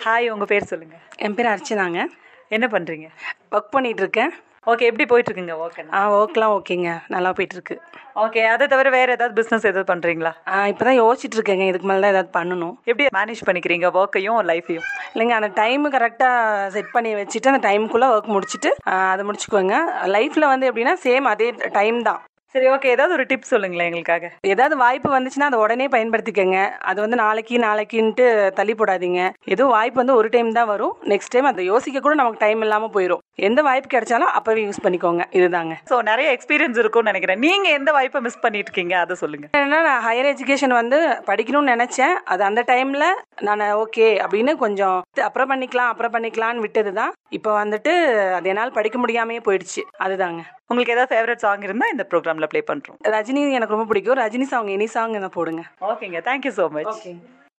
hi உங்க பேர் சொல்லுங்க என் பேர் அர்ச்சனாங்க என்ன பண்றீங்க ஒர்க் பண்ணிட்டு இருக்கேன் ஓகே எப்படி போயிட்டு இருக்குங்க ஓகே ஆ ஒர்க்லாம் ஓகேங்க நல்லா போயிட்டு இருக்கு ஓகே அதை தவிர வேற ஏதாவது பிசினஸ் ஏதாவது பண்றீங்களா ஆ இப்போ தான் யோசிச்சுட்டு இருக்கேங்க இதுக்கு மேலே தான் ஏதாவது பண்ணணும் எப்படி மேனேஜ் பண்ணிக்கிறீங்க ஒர்க்கையும் லைஃபையும் இல்லைங்க அந்த டைம் கரெக்டாக செட் பண்ணி வச்சுட்டு அந்த டைமுக்குள்ளே ஒர்க் முடிச்சுட்டு ஆ, அதை முடிச்சுக்குவேங்க லைஃப்பில் வந்து எப்படின்னா சேம் அதே டைம் தான் சரி ஓகே ஏதாவது ஒரு டிப் சொல்லுங்களேன் எங்களுக்காக ஏதாவது வாய்ப்பு வந்துச்சுன்னா அதை உடனே பயன்படுத்திக்கங்க அது வந்து நாளைக்கு நாளைக்குன்ட்டு தள்ளி போடாதீங்க எதுவும் வாய்ப்பு வந்து ஒரு டைம் தான் வரும் நெக்ஸ்ட் டைம் அதை யோசிக்க கூட நமக்கு டைம் இல்லாமல் போயிடும் எந்த வாய்ப்பு கிடைச்சாலும் அப்பவே யூஸ் பண்ணிக்கோங்க இதுதாங்க ஸோ நிறைய எக்ஸ்பீரியன்ஸ் இருக்கும்னு நினைக்கிறேன் நீங்க எந்த வாய்ப்பை மிஸ் பண்ணிட்டு இருக்கீங்க அதை சொல்லுங்க என்னன்னா நான் ஹையர் எஜுகேஷன் வந்து படிக்கணும்னு நினைச்சேன் அது அந்த டைம்ல நான் ஓகே அப்படின்னு கொஞ்சம் அப்புறம் பண்ணிக்கலாம் அப்புறம் பண்ணிக்கலாம்னு விட்டது தான் இப்போ வந்துட்டு அது என்னால் படிக்க முடியாமையே போயிடுச்சு அதுதாங்க உங்களுக்கு ஏதாவது ஃபேவரட் சாங் இருந்தா இந்த ப்ரோக்ராம்ல ப்ளே பண்றோம் ரஜினி எனக்கு ரொம்ப பிடிக்கும் ரஜினி சாங் எனி சாங் என்ன போடுங்க ஓகேங்க தேங்க்யூ ஸோ மச் ஓகே